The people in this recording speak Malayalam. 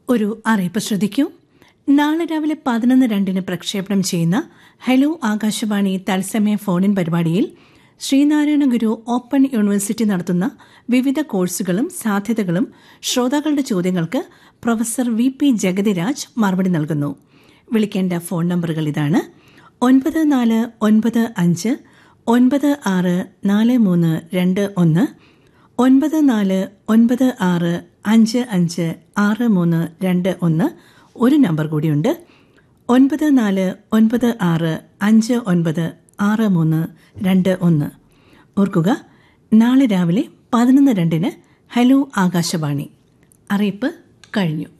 ഒരു അറിയിപ്പ് ശ്രദ്ധിക്കൂ നാളെ രാവിലെ പതിനൊന്ന് രണ്ടിന് പ്രക്ഷേപണം ചെയ്യുന്ന ഹലോ ആകാശവാണി തത്സമയ ഫോണിൻ പരിപാടിയിൽ ശ്രീനാരായണ ഗുരു ഓപ്പൺ യൂണിവേഴ്സിറ്റി നടത്തുന്ന വിവിധ കോഴ്സുകളും സാധ്യതകളും ശ്രോതാക്കളുടെ ചോദ്യങ്ങൾക്ക് പ്രൊഫസർ വി പി ജഗതിരാജ് മറുപടി നൽകുന്നു വിളിക്കേണ്ട ഫോൺ നമ്പറുകൾ ഇതാണ് ഒൻപത് നാല് ഒൻപത് അഞ്ച് ഒൻപത് ആറ് നാല് മൂന്ന് രണ്ട് ഒന്ന് ഒൻപത് നാല് ഒൻപത് ആറ് അഞ്ച് അഞ്ച് ആറ് മൂന്ന് രണ്ട് ഒന്ന് ഒരു നമ്പർ കൂടിയുണ്ട് ഒൻപത് നാല് ഒൻപത് ആറ് അഞ്ച് ഒൻപത് ആറ് മൂന്ന് രണ്ട് ഒന്ന് ഓർക്കുക നാളെ രാവിലെ പതിനൊന്ന് രണ്ടിന് ഹലോ ആകാശവാണി അറിയിപ്പ് കഴിഞ്ഞു